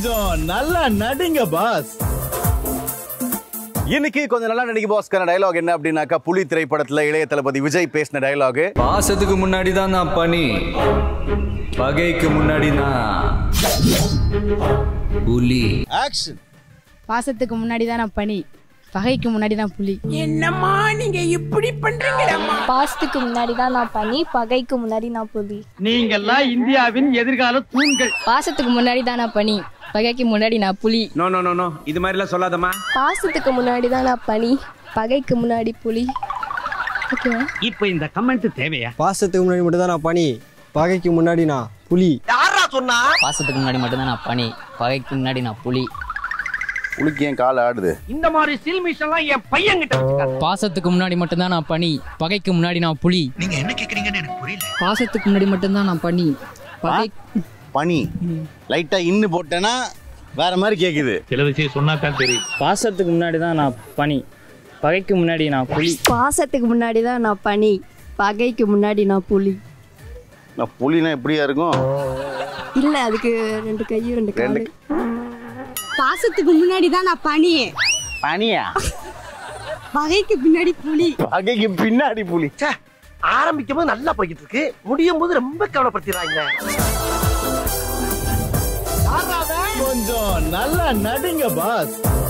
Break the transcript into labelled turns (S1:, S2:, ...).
S1: கொஞ்சம் நல்லா நடிங்க பாஸ்
S2: இன்னைக்கு கொஞ்சம் நல்லா நடிக்க பாஸ்க்கான டயலாக் என்ன அப்படின்னாக்கா புலி திரைப்படத்துல இளைய தளபதி விஜய் பேசின டயலாக்
S3: பாசத்துக்கு முன்னாடி தான் நான் பனி பகைக்கு முன்னாடி நான் புலி
S2: ஆக்ஷன்
S4: பாசத்துக்கு முன்னாடி தான் நான் பனி பகைக்கு முன்னாடி தான் புலி
S5: பாசத்துக்கு முன்னாடி தான் நான் பண்ணி பகைக்கு முன்னாடி நான் புலி
S6: நீங்கெல்லாம் இந்தியாவின் எதிர்கால தூண்கள்
S4: பாசத்துக்கு முன்னாடி தான் நான் பனி பகைக்கு முன்னாடி நான் புலி
S7: நோ நோ நோ நோ இது மாதிரிலாம் சொல்லாதம்மா
S5: பாசத்துக்கு முன்னாடி தான் நான் பனி பகைக்கு முன்னாடி புலி ஓகேவா
S6: இப்ப இந்த கமெண்ட் தேவையா
S8: பாசத்துக்கு முன்னாடி மட்டும் தான் நான் பனி பகைக்கு முன்னாடி நான் புலி
S9: பாசத்துக்கு முன்னாடி மட்டும்தான் நான் பனி பகைக்கு முன்னாடி நான் புலி
S2: புலிக்கு ஏன் கால் ஆடுது
S6: இந்த மாதிரி ஸ்டில் மிஷன் எல்லாம் என் பையன் கிட்ட வச்சுக்காத
S9: பாசத்துக்கு முன்னாடி மட்டும்தான் நான் பனி பகைக்கு முன்னாடி நான் புலி
S7: நீங்க என்ன கேக்குறீங்கன்னு எனக்கு புரியல
S9: பாசத்துக்கு முன்னாடி மட்டும்தான் நான் பனி பகை
S2: பனி லைட்டா இன்னு போட்டேன்னா வேற மாதிரி கேக்குது
S6: சில விஷயம் சொன்னா தான் தெரியும்
S9: பாசத்துக்கு முன்னாடி தான் நான் பனி பகைக்கு முன்னாடி நான் புலி
S5: பாசத்துக்கு முன்னாடி தான் நான் பனி பகைக்கு முன்னாடி நான் புலி
S2: நான் புலினா எப்படியா இருக்கும்
S5: இல்ல அதுக்கு ரெண்டு கையும் ரெண்டு
S2: ரெண்டு
S5: காலு பாசத்துக்கு முன்னாடி தான் நான் பனி
S2: பனியா
S5: பகைக்கு பின்னாடி புலி
S2: பகைக்கு பின்னாடி புலி
S6: ஆரம்பிக்கும் போது நல்லா போய்கிட்டு இருக்கு முடியும் போது ரொம்ப கவலைப்படுத்திடுறாங்க
S1: கொஞ்சம் நல்லா நடிங்க பாஸ்